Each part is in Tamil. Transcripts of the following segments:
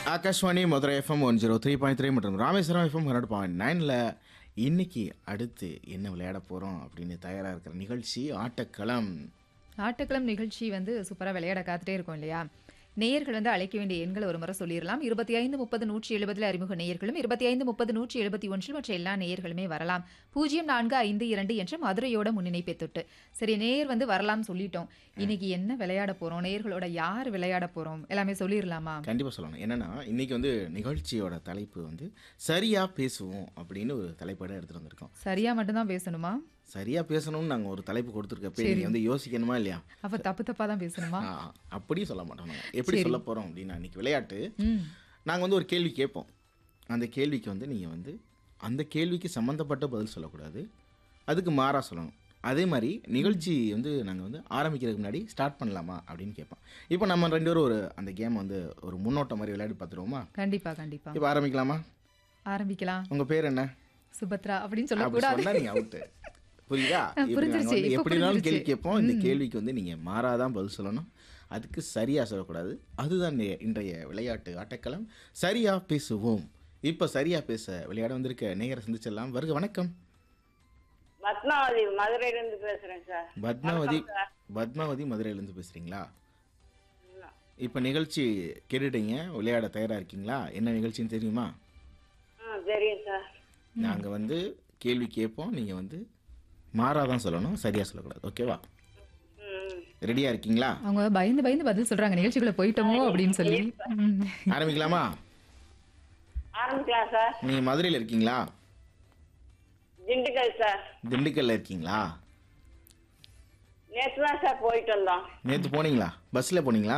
Akashvani Madurai FM one zero three point three மற்றும் ராமேஸ்வரம் எஃப்எம் ஹண்ட்ரட் பாயிண்ட் நைனில் இன்னைக்கு அடுத்து என்ன விளையாட போகிறோம் அப்படின்னு தயாராக இருக்கிற நிகழ்ச்சி ஆட்டக்களம் ஆட்டக்களம் நிகழ்ச்சி வந்து சூப்பராக விளையாட காத்துட்டே இருக்கும் இல்லையா நேயர்கள் வந்து அழைக்க வேண்டிய எண்களை ஒரு முறை சொல்லிடலாம் இருபத்தி ஐந்து முப்பது நூற்றி எழுபதில் அறிமுக நேயர்களும் இருபத்தி ஐந்து முப்பது நூற்றி எழுபத்தி ஒன்றில் மற்ற எல்லா நேயர்களுமே வரலாம் பூஜ்ஜியம் நான்கு ஐந்து இரண்டு என்ற மதுரையோட முன்னிணைப்பை தொட்டு சரி நேயர் வந்து வரலாம்னு சொல்லிட்டோம் இன்னைக்கு என்ன விளையாட போறோம் நேயர்களோட யார் விளையாட போறோம் எல்லாமே சொல்லிடலாமா கண்டிப்பாக சொல்லணும் என்னென்னா இன்னைக்கு வந்து நிகழ்ச்சியோட தலைப்பு வந்து சரியாக பேசுவோம் அப்படின்னு ஒரு தலைப்போட எடுத்துகிட்டு வந்திருக்கோம் சரியா மட்டும்தான் பேசணுமா சரியாக பேசணும்னு நாங்கள் ஒரு தலைப்பு கொடுத்துருக்கப்ப நீங்கள் வந்து யோசிக்கணுமா இல்லையா அப்ப தப்பு தப்பா தான் பேசணுமா ஆ, அப்படியும் சொல்ல மாட்டோம் நாங்கள் எப்படி சொல்ல போகிறோம் அப்படின்னா இன்னைக்கு விளையாட்டு ம் நாங்கள் வந்து ஒரு கேள்வி கேட்போம் அந்த கேள்விக்கு வந்து நீங்கள் வந்து அந்த கேள்விக்கு சம்மந்தப்பட்ட பதில் சொல்லக்கூடாது அதுக்கு மாறாக சொல்லணும் அதே மாதிரி நிகழ்ச்சி வந்து நாங்கள் வந்து ஆரம்பிக்கிறதுக்கு முன்னாடி ஸ்டார்ட் பண்ணலாமா அப்படின்னு கேட்போம் இப்போ நம்ம ரெண்டு பேரும் ஒரு அந்த கேம் வந்து ஒரு முன்னோட்டம் மாதிரி விளையாடி பார்த்துருவோமா கண்டிப்பா கண்டிப்பா இப்போ ஆரம்பிக்கலாமா ஆரம்பிக்கலாம் உங்கள் பேர் என்ன சுபத்ரா அப்படின்னு அப்படி சொல்லக்கூடாது சொன்னா நீங்கள் அவுட்டு புரியுதா இப்போ புரிஞ்சிருச்சு, நாங்கள் வந்து இப்போ எப்படினாலும் கேள்வி புரிஞ்சிருச்சு. கேட்போம் இந்த கேள்விக்கு வந்து நீங்கள் மாறாதான் பதில் சொல்லணும் அதுக்கு சரியாக சொல்லக்கூடாது அதுதான் இந்த இன்றைய விளையாட்டு ஆட்டக்களம் சரியாக பேசுவோம் இப்போ சரியாக பேச விளையாட வந்திருக்க நேயரை சந்திச்சிடலாம் வருக வணக்கம் பத்மாவதி மதுரையில இருந்து பேசுறேன் சார் பத்மாவதி பத்மாவதி மதுரையிலேருந்து பேசுகிறீங்களா இப்போ நிகழ்ச்சி கேட்டுட்டீங்க விளையாட தயாராக இருக்கீங்களா என்ன நிகழ்ச்சின்னு தெரியுமா ஆ தெரியும் சார் நாங்கள் வந்து கேள்வி கேட்போம் நீங்கள் வந்து மாறாதான் சொல்லணும் சரியாக சொல்லக்கூடாது ஓகேவா ம் ரெடியாக இருக்கீங்களா அவங்க பயந்து பயந்து பதில் சொல்றாங்க நிகழ்ச்சிக்குள்ள போயிட்டோமோ அப்படின்னு சொல்லி ம். ஆரம்பிக்கலாமா ஆரம்பிக்கலாம் சார் நீங்கள் மதுரையில் இருக்கீங்களா திண்டுக்கல் சார் திண்டுக்கல்ல இருக்கீங்களா நேற்று தான் சார் போயிட்டு வந்தோம் நேற்று போனீங்களா பஸ்ஸில் போனீங்களா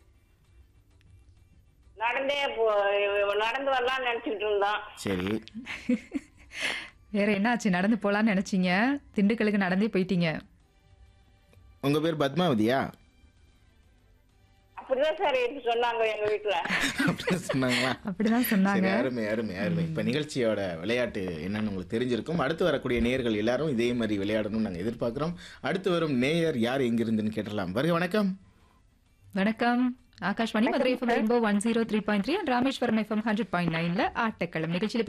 நடந்தே போ நடந்து வரலாம்னு நினைச்சிட்டு இருந்தோம் சரி வேற என்னாச்சு நடந்து போலான்னு நினைச்சீங்க திண்டுக்கலுக்கு நடந்தே போயிட்டீங்க உங்கள் பேர் பத்மாவதியா அப்படிதான் சார் எடுத்து சொன்னாங்க எங்க வீட்டுல அப்படின்னு சொன்னாங்களா அப்படிதான் சொன்னாங்க சரி அருமை அருமை அருமை இப்போ நிகழ்ச்சியோட விளையாட்டு என்னன்னு உங்களுக்கு தெரிஞ்சிருக்கும் அடுத்து வரக்கூடிய நேயர்கள் எல்லாரும் இதே மாதிரி விளையாடணும்னு நாங்கள் எதிர்பார்க்குறோம் அடுத்து வரும் நேயர் யார் எங்கிருந்துன்னு கேட்டலாம் வருக வணக்கம் வணக்கம் Akashvani Madurai FM rainbow one zero three point three and Rameswaram FM hundred point நைன்ல ஆட்டக்களம் நிகழ்ச்சியில